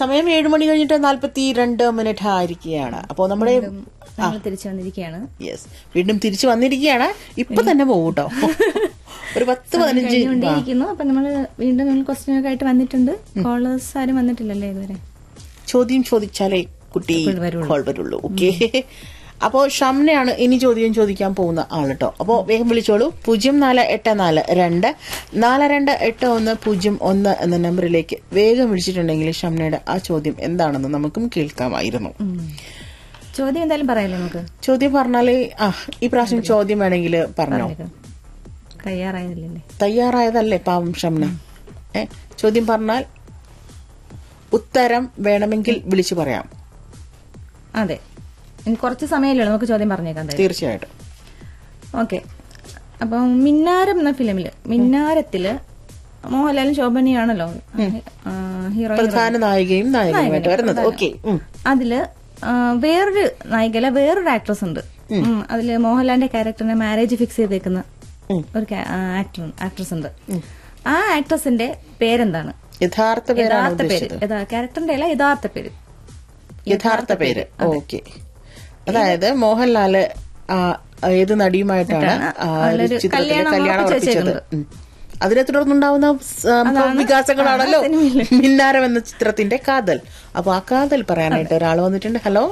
സമയം ഏഴ് മണി കഴിഞ്ഞിട്ട് നാല്പത്തി രണ്ട് മിനിറ്റ് ആയിരിക്കുകയാണ് അപ്പോൾ നമ്മുടെ നമ്മൾ തിരിച്ചു വന്നിരിക്കുകയാണ് യെസ് വീണ്ടും തിരിച്ചു വന്നിരിക്കുകയാണ് ഇപ്പൊ തന്നെ പോകും കേട്ടോ ഒരു പത്ത് പതിനഞ്ച് ആ, കഴിഞ്ഞുകൊണ്ടേയിരിക്കുന്നു അപ്പൊ നമ്മള് വീണ്ടും നമ്മൾ ക്വസ്റ്റ്യൻ ഒക്കെ ആയിട്ട് വന്നിട്ടുണ്ട് കോളേഴ്സ് ആരും വന്നിട്ടില്ലല്ലേ ഇതുവരെ ചോദ്യം ചോദിച്ചാലേ കുട്ടി വരുള്ളൂ. കോൾ വരുള്ളൂ ഓക്കെ അപ്പോൾ ഷംനയാണ് ഇനി ചോദ്യം ചോദിക്കാൻ പോകുന്ന ആൾ കേട്ടോ അപ്പോൾ വേഗം വിളിച്ചോളൂ പൂജ്യം നാല് എട്ട് നാല് രണ്ട് നാല് രണ്ട് എട്ട് ഒന്ന് പൂജ്യം ഒന്ന് എന്ന നമ്പറിലേക്ക് വേഗം വിളിച്ചിട്ടുണ്ടെങ്കിൽ ഷംനയുടെ ആ ചോദ്യം എന്താണെന്ന് നമുക്കും കേൾക്കാമായിരുന്നു ചോദ്യം എന്തായാലും പറയാലോ നമുക്ക് ചോദ്യം പറഞ്ഞാല് ആ ഈ പ്രാവശ്യം ചോദ്യം വേണമെങ്കിൽ പറഞ്ഞോ തയ്യാറായതില്ലല്ലേ തയ്യാറായതല്ലേ പാവം ഷംന ഏ ചോദ്യം പറഞ്ഞാൽ ഉത്തരം വേണമെങ്കിൽ വിളിച്ചു പറയാം അതെ ഇനി കുറച്ച് സമയമല്ലേ ഉള്ളൂ നമുക്ക് ചോദ്യം പറഞ്ഞേക്കാം എന്തായാലും തീർച്ചയായിട്ടും ഓക്കെ അപ്പം മിന്നാരം എന്ന ഫിലിമില് മിന്നാരത്തില് മോഹൻലാലും ശോഭനയാണല്ലോ ഹീറോ പ്രധാന നായികയും നായകനുമായിട്ട് വരുന്നത് ഓക്കെ അതില് ആ, വേറൊരു നായികല വേറൊരു ആക്ട്രസ് ഉണ്ട് ഉം, അതില് മോഹൻലാലിന്റെ ക്യാരക്ടറിനെ മാരേജ് ഫിക്സ് ചെയ്തേക്കുന്ന ഒരു ആക്ടർ ആക്ട്രസ് ഉണ്ട് ആ ആക്ട്രസിന്റെ പേരെന്താണ് യഥാർത്ഥ പേരാണ് യഥാർത്ഥ പേര് ഉദ്ദേശിച്ചത് യഥാ- ക്യാരക്ടറിന്റെ അല്ല യഥാർത്ഥ പേര് യഥാർത്ഥ പേര് ഓക്കെ അതായത് മോഹൻലാല് ആ, ഏത് നടിയുമായിട്ടാണ് ആ ഒരു അതിലൊരു ചിത്രത്തിലെ കല്യാണം കല്യാണം ഉറപ്പിച്ച് ഉറപ്പിച്ചത് ഉം. അതിനെ തുടർന്നുണ്ടാവുന്ന സംഭവ വികാസങ്ങളാണല്ലോ മിന്നാരം എന്ന ചിത്രത്തിന്റെ കാതൽ അപ്പൊ ആ കാതൽ പറയാനായിട്ട് ഒരാൾ വന്നിട്ടുണ്ട് ഹലോ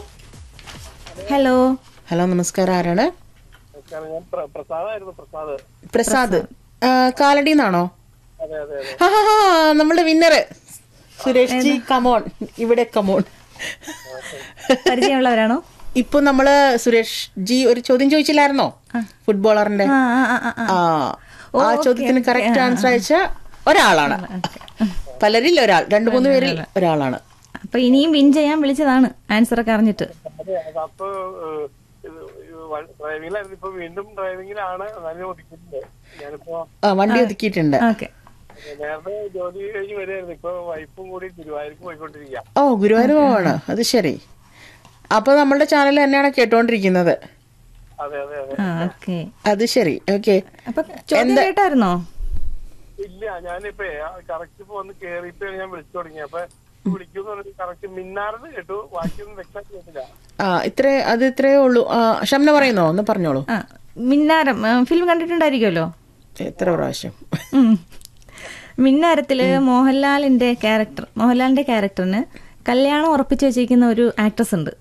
ഹലോ ഹലോ നമസ്കാരം ആരാണ് നമസ്കാരം. ഞാൻ പ്ര- പ്രസാദായിരുന്നു പ്രസാദ് പ്രസാദ് കാലടിന്നാണോ അതെ അതെ അതെ ആ ആ, ആ, നമ്മളുടെ വിന്നറ് സുരേഷ് ജി കമോൺ ഇവിടെ കമോൺ പരിചയമുള്ളവരാണോ ഇപ്പൊ നമ്മള് സുരേഷ് ജി ഒരു ചോദ്യം ചോദിച്ചില്ലായിരുന്നോ ഫുട്ബോളറിന്റെ ആ ആ ആ ആ, ആ ആ ആ ചോദ്യത്തിന് കറക്റ്റ് ആൻസർ അയച്ച ഒരാളാണ് പലരിൽ ഒരാൾ രണ്ടു മൂന്ന് പേരിൽ ഒരാളാണ് അപ്പൊ ഇനിയും വിൻ ചെയ്യാൻ വിളിച്ചതാണ് ആൻസർ ഒക്കെ അറിഞ്ഞിട്ട് അതെ അതപ്പോ ഏഹ്, ഇത് ഡ്രൈവിംഗിലായിരുന്നു ഇപ്പൊ വീണ്ടും ഡ്രൈവിംഗിലാണ് എന്നാലും ഒതുക്കിയിട്ടുണ്ട് ഞാനിപ്പോ ആ, വണ്ടി ഒതുക്കിയിട്ടുണ്ട് ഓക്കെ നേരത്തെ ജോലി കഴിഞ്ഞ് വരികയായിരുന്നു ഇപ്പൊ വൈഫും കൂടി ഗുരുവായൂർക്ക് പോയിക്കൊണ്ടിരിക്കുക ഓ ഗുരുവായൂർ പോവാണ് അത് ശരി അപ്പൊ നമ്മളുടെ ചാനൽ തന്നെയാണ് കേട്ടോണ്ടിരിക്കുന്നത് അതെ അതെ അതെ ആ ഓക്കെ അത് ശരി ഓക്കെ അപ്പൊ ചോദ്യം കേട്ടായിരുന്നോ ഇല്ല ഞാനിപ്പോ കറക്റ്റ് ഇപ്പൊ വന്ന് കേറിയിട്ട് ഞാൻ വിളിച്ചു തുടങ്ങി അപ്പൊ വിളിക്കുന്നു പറഞ്ഞിട്ട് കറക്റ്റ് മിന്നാർന്ന് കേട്ടു ബാക്കിയൊന്നും വ്യക്തമാക്കി കേട്ടില്ല ആ ഇത്രേ അത് ഇത്രേ ഉള്ളൂ ആ, ഷംന പറയുന്നോ ഒന്ന് പറഞ്ഞോളൂ ആ മിന്നാരം ഫിലിം കണ്ടിട്ടുണ്ടായിരിക്കുമല്ലോ എത്ര പ്രാവശ്യം ഉം. മിന്നാരത്തില് മോഹൻലാലിന്റെ ക്യാരക്ടർ മോഹൻലാലിന്റെ ക്യാരക്ടറിന് കല്യാണം ഉറപ്പിച്ചു വെച്ചിരിക്കുന്ന ഒരു ആക്ട്രസ് ഉണ്ട്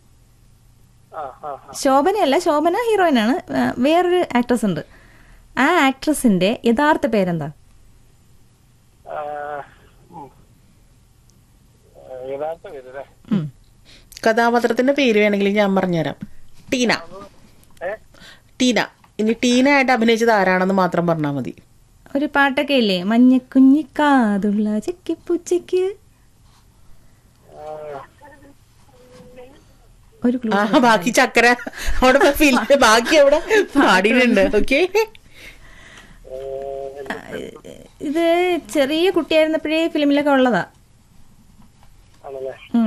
ആ ആ ആ. ശോഭനയല്ല ശോഭന ഹീറോയിനാണ് ആ, വേറൊരു ആക്ട്രസ് ഉണ്ട് ആ ആക്ട്രസിന്റെ യഥാർത്ഥ പേരെന്താ ആ, ഉം. ആ, യഥാർത്ഥ പേര് അല്ലേ ഉം. കഥാപാത്രത്തിന്റെ പേര് വേണമെങ്കിൽ ഞാൻ പറഞ്ഞുതരാം ടീന ഏ ടീന ഇനി ടീന ആയിട്ട് അഭിനയിച്ചത് ആരാണെന്ന് മാത്രം പറഞ്ഞാൽ മതി ഒരു പാട്ടൊക്കെ ഇല്ലേ മഞ്ഞക്കുഞ്ഞിക്കാതുള്ള ചെക്കിപ്പൂച്ചയ്ക്ക് ഒരു ക്ലൂ ആ ബാക്കി ചക്കര അവിടെ ഫില്ല് ബാക്കി അവിടെ പാടിയിട്ടുണ്ട് ഓക്കെ ഇത് ചെറിയ കുട്ടിയായിരുന്നപ്പോഴേ ഫിലിമിലൊക്കെ ഉള്ളതാ ആണല്ലേ